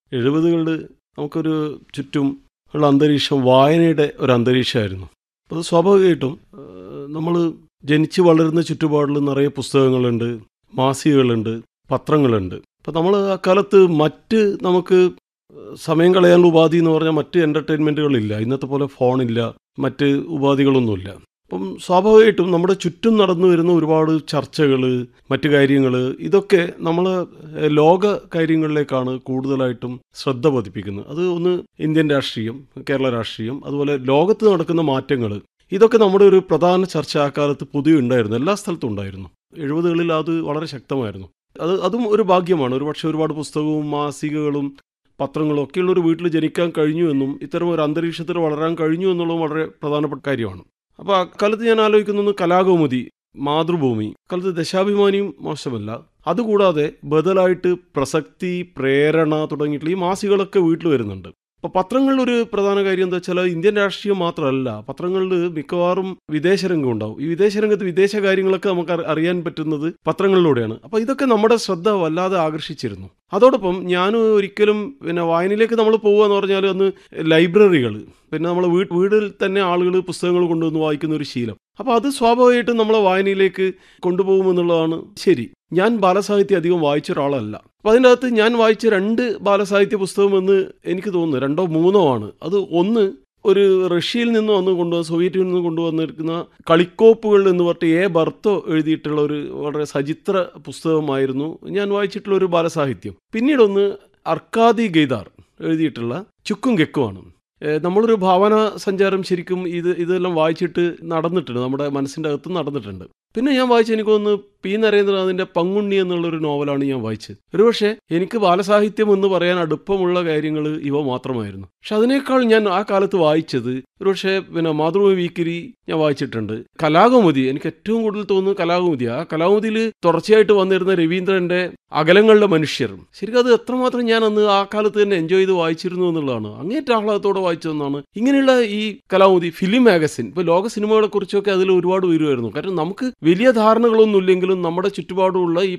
എഴുപതുകളിൽ നമുക്കൊരു ചുറ്റും ഉള്ള അന്തരീക്ഷം വായനയുടെ ഒരു അന്തരീക്ഷമായിരുന്നു അപ്പോൾ അത് സ്വാഭാവികമായിട്ടും നമ്മൾ ജനിച്ച് വളരുന്ന ചുറ്റുപാടിൽ നിറയെ പുസ്തകങ്ങളുണ്ട് മാസികകളുണ്ട് പത്രങ്ങളുണ്ട് അപ്പോൾ നമ്മൾ അക്കാലത്ത് മറ്റ് നമുക്ക് സമയം കളയാനുള്ള ഉപാധി എന്ന് പറഞ്ഞാൽ മറ്റ് എൻ്റർടൈൻമെൻറ്റുകളില്ല ഇന്നത്തെ പോലെ ഫോണില്ല മറ്റ് ഉപാധികളൊന്നുമില്ല അപ്പം സ്വാഭാവികമായിട്ടും നമ്മുടെ ചുറ്റും നടന്നു വരുന്ന ഒരുപാട് ചർച്ചകൾ മറ്റു കാര്യങ്ങൾ ഇതൊക്കെ നമ്മൾ ലോക കാര്യങ്ങളിലേക്കാണ് കൂടുതലായിട്ടും ശ്രദ്ധ പതിപ്പിക്കുന്നത് അത് ഒന്ന് ഇന്ത്യൻ രാഷ്ട്രീയം കേരള രാഷ്ട്രീയം അതുപോലെ ലോകത്ത് നടക്കുന്ന മാറ്റങ്ങൾ ഇതൊക്കെ നമ്മുടെ ഒരു പ്രധാന ചർച്ച ആ കാലത്ത് പൊതുവെ ഉണ്ടായിരുന്നു എല്ലാ സ്ഥലത്തും ഉണ്ടായിരുന്നു എഴുപതുകളിൽ അത് വളരെ ശക്തമായിരുന്നു അത് അതും ഒരു ഭാഗ്യമാണ് ഒരു പക്ഷേ ഒരുപാട് പുസ്തകവും മാസികകളും പത്രങ്ങളും ഒക്കെയുള്ള ഒരു വീട്ടിൽ ജനിക്കാൻ കഴിഞ്ഞു എന്നും ഇത്തരം ഒരു അന്തരീക്ഷത്തിൽ വളരാൻ കഴിഞ്ഞു എന്നുള്ളതും വളരെ പ്രധാനപ്പെട്ട കാര്യമാണ് അപ്പോൾ അക്കാലത്ത് ഞാൻ ആലോചിക്കുന്നത് കലാകൗമുദി മാതൃഭൂമി അക്കാലത്ത് ദശാഭിമാനിയും മോശമല്ല അതുകൂടാതെ ബദലായിട്ട് പ്രസക്തി പ്രേരണ തുടങ്ങിയിട്ടുള്ള ഈ മാസികളൊക്കെ വീട്ടിൽ വരുന്നുണ്ട് അപ്പോൾ പത്രങ്ങളിൽ ഒരു പ്രധാന കാര്യം എന്താ വെച്ചാൽ ഇന്ത്യൻ രാഷ്ട്രീയം മാത്രമല്ല പത്രങ്ങളിൽ മിക്കവാറും വിദേശരംഗം ഉണ്ടാവും ഈ വിദേശരംഗത്ത് വിദേശ കാര്യങ്ങളൊക്കെ നമുക്ക് അറിയാൻ പറ്റുന്നത് പത്രങ്ങളിലൂടെയാണ് അപ്പോൾ ഇതൊക്കെ നമ്മുടെ ശ്രദ്ധ വല്ലാതെ ആകർഷിച്ചിരുന്നു അതോടൊപ്പം ഞാൻ ഒരിക്കലും പിന്നെ വായനയിലേക്ക് നമ്മൾ പോകുക എന്ന് പറഞ്ഞാൽ അന്ന് ലൈബ്രറികൾ പിന്നെ നമ്മൾ വീ വീടിൽ തന്നെ ആളുകൾ പുസ്തകങ്ങൾ കൊണ്ടുവന്ന് വായിക്കുന്ന ഒരു ശീലം അപ്പോൾ അത് സ്വാഭാവികമായിട്ടും നമ്മളെ വായനയിലേക്ക് കൊണ്ടുപോകുമെന്നുള്ളതാണ് ശരി ഞാൻ ബാലസാഹിത്യം അധികം വായിച്ച ഒരാളല്ല അപ്പോൾ അതിൻ്റെ അകത്ത് ഞാൻ വായിച്ച രണ്ട് ബാലസാഹിത്യ പുസ്തകമെന്ന് എനിക്ക് തോന്നുന്നു രണ്ടോ മൂന്നോ ആണ് അത് ഒന്ന് ഒരു റഷ്യയിൽ നിന്ന് വന്ന് കൊണ്ടുവന്ന സോവിയറ്റിൽ നിന്ന് കൊണ്ടുവന്നിരിക്കുന്ന കളിക്കോപ്പുകൾ എന്ന് പറഞ്ഞിട്ട് എ ബർത്തോ എഴുതിയിട്ടുള്ള ഒരു വളരെ സചിത്ര പുസ്തകമായിരുന്നു ഞാൻ വായിച്ചിട്ടുള്ള ഒരു ബാലസാഹിത്യം പിന്നീടൊന്ന് അർക്കാദി ഗെയ്ദാർ എഴുതിയിട്ടുള്ള ചുക്കും ഗെക്കുമാണ് നമ്മളൊരു ഭാവന സഞ്ചാരം ശരിക്കും ഇത് ഇതെല്ലാം വായിച്ചിട്ട് നടന്നിട്ടുണ്ട് നമ്മുടെ മനസ്സിൻ്റെ അകത്ത് നടന്നിട്ടുണ്ട് പിന്നെ ഞാൻ വായിച്ച എനിക്ക് തോന്നുന്നു പി നരേന്ദ്രനാഥിൻ്റെ പങ്കുണ്ണി എന്നുള്ളൊരു നോവലാണ് ഞാൻ വായിച്ചത് ഒരുപക്ഷെ എനിക്ക് ബാലസാഹിത്യം എന്ന് പറയാൻ അടുപ്പമുള്ള കാര്യങ്ങൾ ഇവ മാത്രമായിരുന്നു പക്ഷെ അതിനേക്കാൾ ഞാൻ ആ കാലത്ത് വായിച്ചത് ഒരുപക്ഷെ പിന്നെ മാതൃഭൂമി വീക്കിരി ഞാൻ വായിച്ചിട്ടുണ്ട് കലാകൗമുദി എനിക്ക് ഏറ്റവും കൂടുതൽ തോന്നുന്നത് കലാകൗമുദി ആ കലാകൗമുദിയിൽ തുടർച്ചയായിട്ട് വന്നിരുന്ന രവീന്ദ്രൻ്റെ അകലങ്ങളുടെ മനുഷ്യർ ശരിക്കും അത് എത്രമാത്രം ഞാൻ അന്ന് ആ കാലത്ത് തന്നെ എൻജോയ് ചെയ്ത് വായിച്ചിരുന്നു എന്നുള്ളതാണ് അങ്ങേറ്റ ആഹ്ലാദത്തോടെ വായിച്ചതെന്നാണ് ഇങ്ങനെയുള്ള ഈ കലാകൗമുദി ഫിലിം മാഗസിൻ ഇപ്പോൾ ലോക സിനിമകളെ കുറിച്ചൊക്കെ അതിൽ ഒരുപാട് വരുമായിരുന്നു കാരണം നമുക്ക് വലിയ ധാരണകളൊന്നും ഇല്ലെങ്കിലും നമ്മുടെ ചുറ്റുപാടുമുള്ള ഈ